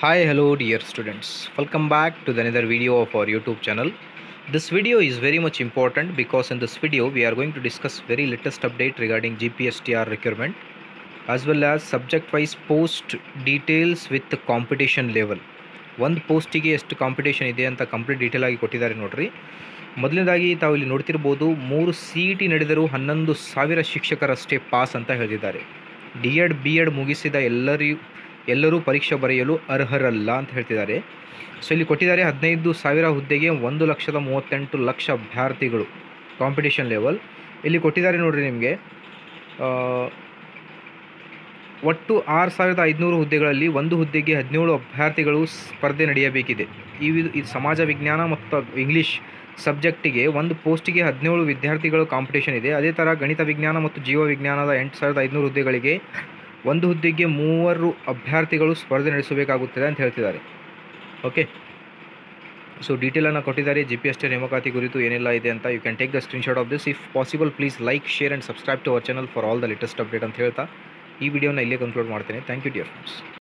Hi, hello, dear students. Welcome back to the another video of our YouTube channel. This video is very much important because in this video we are going to discuss very latest update regarding GPSTR requirement as well as subject wise post details with the competition level. ಒಂದು ಪೋಸ್ಟಿಗೆ ಎಷ್ಟು competition ಇದೆ ಅಂತ complete detail ಆಗಿ ಕೊಟ್ಟಿದ್ದಾರೆ ನೋಡ್ರಿ ಮೊದಲನೇದಾಗಿ ತಾವು ಇಲ್ಲಿ ನೋಡ್ತಿರ್ಬೋದು ಮೂರು ಸಿ ಟಿ ನಡೆದರೂ ಹನ್ನೊಂದು ಸಾವಿರ ಶಿಕ್ಷಕರಷ್ಟೇ ಪಾಸ್ ಅಂತ ಹೇಳಿದ್ದಾರೆ ಡಿ ಎಡ್ ಬಿ ಎಡ್ ಮುಗಿಸಿದ ಎಲ್ಲರಿಗೂ ಎಲ್ಲರೂ ಪರೀಕ್ಷೆ ಬರೆಯಲು ಅರ್ಹರಲ್ಲ ಅಂತ ಹೇಳ್ತಿದ್ದಾರೆ ಸೊ ಇಲ್ಲಿ ಕೊಟ್ಟಿದ್ದಾರೆ ಹದಿನೈದು ಸಾವಿರ ಹುದ್ದೆಗೆ ಒಂದು ಲಕ್ಷದ ಮೂವತ್ತೆಂಟು ಲಕ್ಷ ಅಭ್ಯರ್ಥಿಗಳು ಕಾಂಪಿಟೇಷನ್ ಲೆವೆಲ್ ಇಲ್ಲಿ ಕೊಟ್ಟಿದ್ದಾರೆ ನೋಡ್ರಿ ನಿಮಗೆ ಒಟ್ಟು ಆರು ಸಾವಿರದ ಐದುನೂರು ಹುದ್ದೆಗಳಲ್ಲಿ ಒಂದು ಹುದ್ದೆಗೆ ಹದಿನೇಳು ಅಭ್ಯರ್ಥಿಗಳು ಸ್ಪರ್ಧೆ ನಡೆಯಬೇಕಿದೆ ಈ ವಿ- ಈ ಸಮಾಜ ವಿಜ್ಞಾನ ಮತ್ತು ಇಂಗ್ಲೀಷ್ ಸಬ್ಜೆಕ್ಟಿಗೆ ಒಂದು ಪೋಸ್ಟಿಗೆ ಹದಿನೇಳು ವಿದ್ಯಾರ್ಥಿಗಳು ಕಾಂಪಿಟೇಷನ್ ಇದೆ ಅದೇ ಥರ ಗಣಿತ ವಿಜ್ಞಾನ ಮತ್ತು ಜೀವ ವಿಜ್ಞಾನದ ಎಂಟು ಸಾವಿರದ ಐದುನೂರು ಹುದ್ದೆಗಳಿಗೆ ಒಂದು ಹುದ್ದೆಗೆ ಮೂವರು ಅಭ್ಯರ್ಥಿಗಳು ಸ್ಪರ್ಧೆ ನಡೆಸಬೇಕಾಗುತ್ತದೆ ಅಂತ ಹೇಳ್ತಿದ್ದಾರೆ ಓಕೆ ಸೊ ಡೀಟೇಲನ್ನು ಕೊಟ್ಟಿದ್ದಾರೆ ಜಿ ಪಿ ಎಸ್ ಟಿ ನೇಮಕಾತಿ ಕುರಿತು ಏನೆಲ್ಲ ಇದೆ ಅಂತ you can take the screenshot of this if possible please like share and subscribe to our channel for all the latest update ಅಂತ ಹೇಳ್ತಾ ಈ ವಿಡಿಯೋನ ಇಲ್ಲೇ ಕನ್ಕ್ಲೂಡ್ ಮಾಡ್ತೇನೆ ಥ್ಯಾಂಕ್ ಯು ಡಿಯರ್ ಫ್ರೆಂಡ್ಸ್